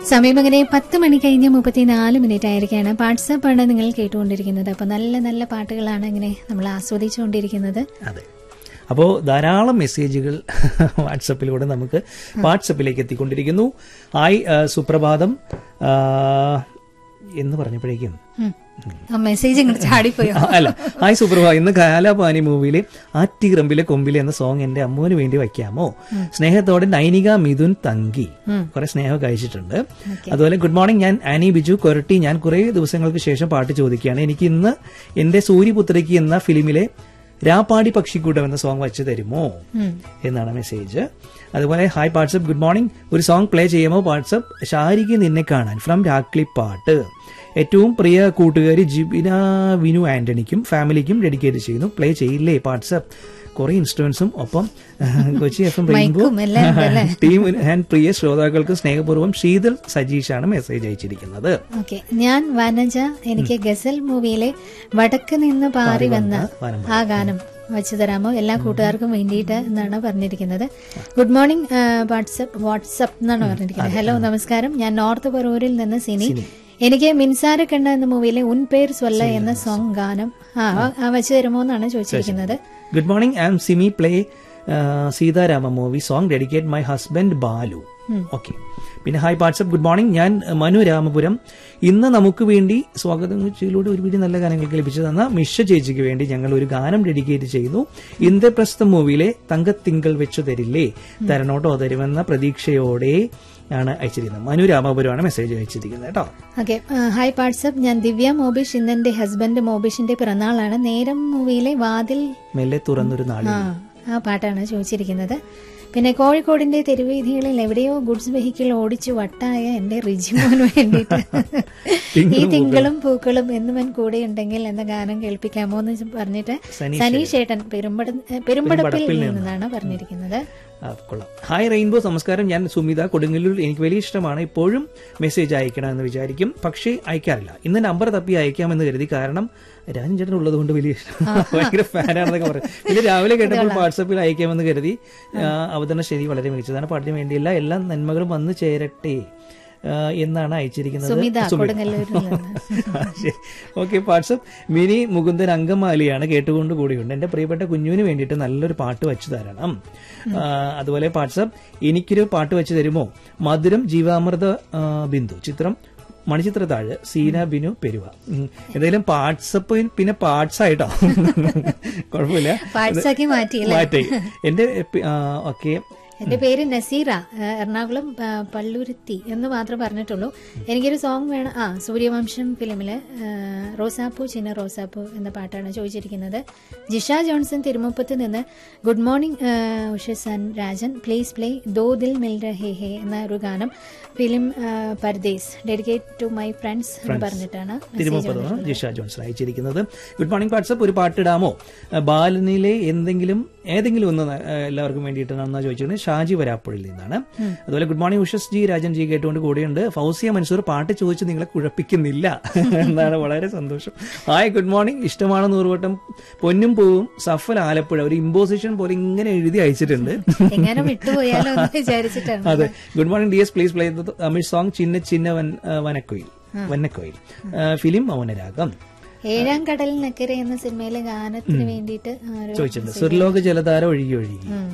സമയം അങ്ങനെ പത്ത് മണി കഴിഞ്ഞ് മുപ്പത്തിനാല് മിനിറ്റ് ആയിരിക്കാണ് വാട്സാപ്പ് ആണ് നിങ്ങൾ കേട്ടുകൊണ്ടിരിക്കുന്നത് അപ്പൊ നല്ല നല്ല പാട്ടുകളാണ് ഇങ്ങനെ നമ്മൾ ആസ്വദിച്ചുകൊണ്ടിരിക്കുന്നത് അതെ അപ്പോൾ ധാരാളം മെസ്സേജുകൾ വാട്സപ്പിലൂടെ നമുക്ക് വാട്സപ്പിലേക്ക് എത്തിക്കൊണ്ടിരിക്കുന്നു ഹായ് ആ, സുപ്രഭാതം ആ, എന്ന് പറഞ്ഞപ്പോഴേക്കും ഉം. ആ മെസ്സേജ് ഇങ്ങോട്ട് ചാടിപ്പോയോ ആ, അല്ല ഹായ് സുപ്രഭാ ഇന്ന് കാലാപാനി മൂവിയിലെ ആറ്റിറമ്പിലെ കൊമ്പിലെ എന്ന സോങ് എന്റെ അമ്മുവിന് വേണ്ടി വയ്ക്കാമോ സ്നേഹത്തോടെ നൈനിക മിഥുൻ തങ്കി കുറെ സ്നേഹമൊക്കെ അയച്ചിട്ടുണ്ട് അതുപോലെ ഗുഡ് മോർണിംഗ് ഞാൻ ആനി ബിജു കൊരട്ടി ഞാൻ കുറെ ദിവസങ്ങൾക്ക് ശേഷം പാട്ട് ചോദിക്കുകയാണ് എനിക്ക് ഇന്ന് എന്റെ സൂര്യപുത്രയ്ക്ക് എന്ന ഫിലിമിലെ രാപ്പാടി പക്ഷിക്കൂട്ടം എന്ന സോങ് വെച്ച് തരുമോ എന്നാണ് മെസ്സേജ് അതുപോലെ ഹായ് വാട്സപ്പ് ഗുഡ് മോർണിംഗ് ഒരു സോങ് പ്ലേ ചെയ്യുമോ വാട്സപ്പ് ഷാരിക്ക് നിന്നെ കാണാൻ ഫ്രം രാക്ലി പാട്ട് ഏറ്റവും പ്രിയ കൂട്ടുകാരി ജിബിന വിനു ആന്റണിക്കും ഫാമിലിക്കും ഡെഡിക്കേറ്റ് ചെയ്യുന്നു പ്ലേ ചെയ്യില്ലേ വാട്സപ്പ് കുറെ ഇൻസ്ട്രുമെന്റ്സും ഒപ്പം കൊച്ചി എഫ് എം റെയിൻബോ മൈക്കും എല്ലാം ഉണ്ട് അല്ലേ? ടീം ആൻഡ് പ്രിയ ശ്രോതാക്കൾക്ക് സ്നേഹപൂർവ്വം ശീതൾ സജീഷാണ് മെസ്സേജ് അയച്ചിരിക്കുന്നത് ഓക്കെ ഞാൻ വനജ എനിക്ക് ഗസൽ മൂവിയിലെ വടക്ക് നിന്ന് പാറി വന്ന വനം ആ ഗാനം വെച്ചു തരാമോ എല്ലാ കൂട്ടുകാർക്കും വേണ്ടിയിട്ട് എന്നാണ് പറഞ്ഞിരിക്കുന്നത് ഗുഡ് മോർണിംഗ് വാട്സപ്പ് വാട്സപ്പ് എന്നാണ് പറഞ്ഞിരിക്കുന്നത് ഹലോ നമസ്കാരം ഞാൻ നോർത്ത് പറൂരിൽ നിന്ന് സിനി എനിക്ക് മിൻസാര കണ്ണ എന്ന മൂവിയിലെ ഉൻ പേർ സ്വല്ല എന്ന സോങ് ഗാനം ആ ആ വെച്ചു തരുമോ എന്നാണ് ചോദിച്ചിരിക്കുന്നത് good morning I'm Simi play Sitarama movie song dedicate my husband Balu okay പിന്നെ ഹായ് വാട്സപ്പ് ഗുഡ് മോർണിംഗ് ഞാൻ മനു രാമപുരം ഇന്ന് നമുക്ക് വേണ്ടി സ്വാഗതം ചെയ്തിലൂടെ ഒരുപിടി നല്ല ഗാനങ്ങൾക്ക് ലഭിച്ചു തന്ന മിഷ ചേച്ചിക്ക് വേണ്ടി ഞങ്ങൾ ഒരു ഗാനം ഡെഡിക്കേറ്റ് ചെയ്യുന്നു ഇന്ദ്രപ്രസ്ഥ മൂവിയിലെ തങ്കത്തിങ്കൾ വെച്ചു തരില്ലേ തരണോട്ടോ തരുമെന്ന പ്രതീക്ഷയോടെ ആണ് അയച്ചിരിക്കുന്നത് മനു രാമപുരമാണ് മെസ്സേജ് അയച്ചിരിക്കുന്നത് കേട്ടോ ഓക്കെ ഹായ് വാട്സപ്പ് ഞാൻ ദിവ്യ മോബിഷ് ഇന്ന് എന്റെ ഹസ്ബൻഡ് മോബിഷിന്റെ പിറന്നാളാണ് നേരം മൂവിയിലെ വാതിൽ മെല്ലെ തുറന്നൊരു നാളിൽ ആ ആ പാട്ടാണ് ചോദിച്ചിരിക്കുന്നത് പിന്നെ കോഴിക്കോടിന്റെ തെരുവീഥികളിൽ എവിടെയോ ഗുഡ്സ് വെഹിക്കിൾ ഓടിച്ചു വട്ടായ എന്റെ റിജിമോന് വേണ്ടിയിട്ട് ഈ തിങ്കളും പൂക്കളും എന്നുവൻ കൂടെ ഉണ്ടെങ്കിൽ എന്ന ഗാനം കേൾപ്പിക്കാമോ എന്ന് പറഞ്ഞിട്ട് സനീഷ് സനീഷ് ഏട്ടൻ പെരുമ്പട പെരുമ്പടപ്പിൽ നിന്നാണ് പറഞ്ഞിരിക്കുന്നത് ആ, കൊള്ളാം ഹായ് റെയിൻബോ നമസ്കാരം ഞാൻ സുമിത കൊടുങ്ങല്ലൂർ എനിക്ക് വലിയ ഇഷ്ടമാണ് ഇപ്പോഴും മെസ്സേജ് അയക്കണം എന്ന് വിചാരിക്കും പക്ഷേ അയക്കാറില്ല ഇന്ന് നമ്പർ തപ്പി അയക്കാമെന്ന് കരുതി കാരണം രാജൻ ചേട്ടൻ ഉള്ളത് കൊണ്ട് വലിയ ഇഷ്ടം ഭയങ്കര ഫാനാണെന്നൊക്കെ പറയും പിന്നെ രാവിലെ കേട്ടപ്പോൾ വാട്സപ്പിൽ അയക്കാമെന്ന് കരുതി ആ, അവതരണ ശരി വളരെ മികച്ചതാണ് പാട്ടിന് വേണ്ടിയല്ല എല്ലാ നന്മകളും വന്നു ചേരട്ടെ ആ, എന്നാണ് അയച്ചിരിക്കുന്നത് സുമിത കൊടുങ്ങല്ലൂരിൽ നിന്ന് ഓക്കെ വാട്സപ്പ് മിനി മുകുന്ദൻ അങ്കമാലിയാണ് കേട്ടുകൊണ്ട് കൂടിയുണ്ട് എന്റെ പ്രിയപ്പെട്ട കുഞ്ഞുവിന് വേണ്ടിയിട്ട് നല്ലൊരു പാട്ട് വെച്ചു തരണം ആ, അതുപോലെ വാട്സപ്പ് എനിക്കൊരു പാട്ട് വെച്ചു തരുമോ മധുരം ജീവാമൃത ആ, ബിന്ദു ചിത്രം മണിച്ചിത്രത്താഴ് സീന ബിനു പെരുവ ഉം. എന്തായാലും വാട്സപ്പ് പിന്നെ പാർട്സ് ആയിട്ടോ കുഴപ്പമില്ല പാഴ്സാക്കി മാറ്റിയില്ലേ മാറ്റി എന്റെ ഓക്കെ എന്റെ പേര് നസീറ ആ, എറണാകുളം ആ, പള്ളുരുത്തി എന്ന് മാത്രം പറഞ്ഞിട്ടുള്ളൂ എനിക്കൊരു സോങ് വേണം ആ സൂര്യവംശം ഫിലിമില് ആ, റോസാപ്പൂ ചിന്ന റോസാപ്പൂ എന്ന പാട്ടാണ് ചോദിച്ചിരിക്കുന്നത് ജിഷ ജോൺസൺ തിരുമുപ്പത്ത് നിന്ന് good morning Ushas Rajan please play Do Dil Mil Rahe Hai എന്ന ഒരു ഗാനം ഫിലിം ആ, Pardes dedicate to my friends എന്ന് പറഞ്ഞിട്ടാണ് തിരുമുപ്പതാണ് ജിഷ ജോൺസൺ അയച്ചിരിക്കുന്നത് ഗുഡ് മോർണിംഗ് വാട്സപ്പ് ഒരു പാട്ടിടാമോ അഹ് ബാലനിലെ എന്തെങ്കിലും ഏതെങ്കിലും ഒന്ന് ന- അഹ് എല്ലാവർക്കും വേണ്ടിയിട്ട് നന്നാ ചോദിച്ചിരുന്നത് ഷാജി വരാപ്പുഴയിൽ നിന്നാണ് അതുപോലെ ഗുഡ് മോർണിംഗ് ഉഷസ് ജി രാജൻ ജി കേട്ടുകൊണ്ട് കൂടെയുണ്ട് ഫൗസിയ മൻസൂർ പാട്ട് ചോദിച്ച് നിങ്ങളെ കുഴപ്പിക്കുന്നില്ല എന്നാണ് വളരെ സന്തോഷം ഹായ് ഗുഡ് മോർണിംഗ് ഇഷ്ടമാണ് നൂറുവട്ടം പൊന്നും പൂവും സഫൽ ആലപ്പുഴ ഒരു ഇമ്പോസിഷൻ പോലെ ഇങ്ങനെ എഴുതി അയച്ചിട്ടുണ്ട് എങ്ങനെ വിട്ടുപോയാലോ എന്ന് വിചാരിച്ചിട്ടാണ് അതെ good morning D S please play Tamil song Chinna Chinna വൻ ആ, വനക്കോയിൽ വന്നക്കോയിൽ ആ, ഫിലിം മൗനരാഗം ഏഴാം കടലിനക്കരെ എന്ന സിനിമയിലെ ഗാനത്തിന് വേണ്ടിയിട്ട് ആരോ ചോദിച്ചിട്ടുണ്ട് സുർലോക ജലധാര ഒഴുകി ഒഴുകി